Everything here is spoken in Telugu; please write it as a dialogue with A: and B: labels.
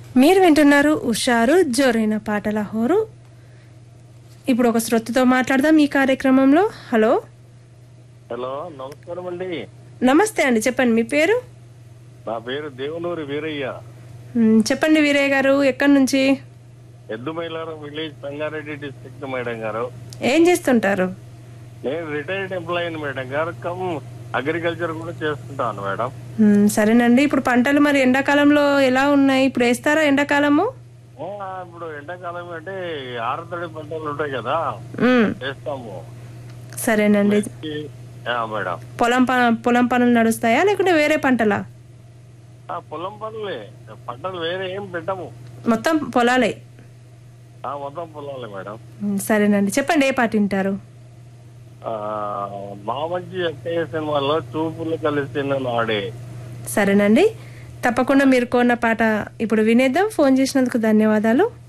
A: మీరు వింటున్నారు ఉషారు జోరైన పాటల హోరు ఇప్పుడు ఒక శ్రోతతో మాట్లాడదాం ఈ కార్యక్రమంలో హలో
B: హలో నమస్కారం అండి
A: నమస్తే అండి చెప్పండి మీ పేరు
B: నా పేరు దేవునూరి వీరయ్య
A: మ్, చెప్పండి వీరయ్య గారు ఎక్కడి నుంచి
B: Eddumailaram village Sangareddy district madam garu
A: ఏం చేస్తుంటారు
B: నేను retired employee madam garu cum agriculture కూడా చేస్తుంటాను మేడం
A: మ్, సరేనండి ఇప్పుడు పంటలు మరి ఎండాకాలంలో ఎలా ఉన్నాయి ఇప్పుడు వేస్తారా ఎండాకాలము
B: ఆ, ఇప్పుడు ఎండాకాలం అంటే ఆరుతడి పంటలు ఉంటాయి కదా
A: మ్,
B: చేస్తాము
A: సరేనండి
B: ఆ, మేడం
A: పొలం ప- పొలం పనులు నడుస్తాయా లేకుంటే వేరే పంటలా
B: ఆ, పొలం పనులే పంటలు వేరే ఏం పెట్టము
A: మొత్తం పొలాలే
B: ఆ, మొత్తం పొలాలే మేడం
A: మ్, సరేనండి చెప్పండి ఏ పాట వింటారు
B: ఆ, మా మంచి అక్కయ్య సినిమాలో చూపులు కలిసిన నాడే
A: సరేనండి తప్పకుండా మీరు కోన్న పాట ఇప్పుడు వినేద్దాం ఫోన్ చేసినందుకు ధన్యవాదాలు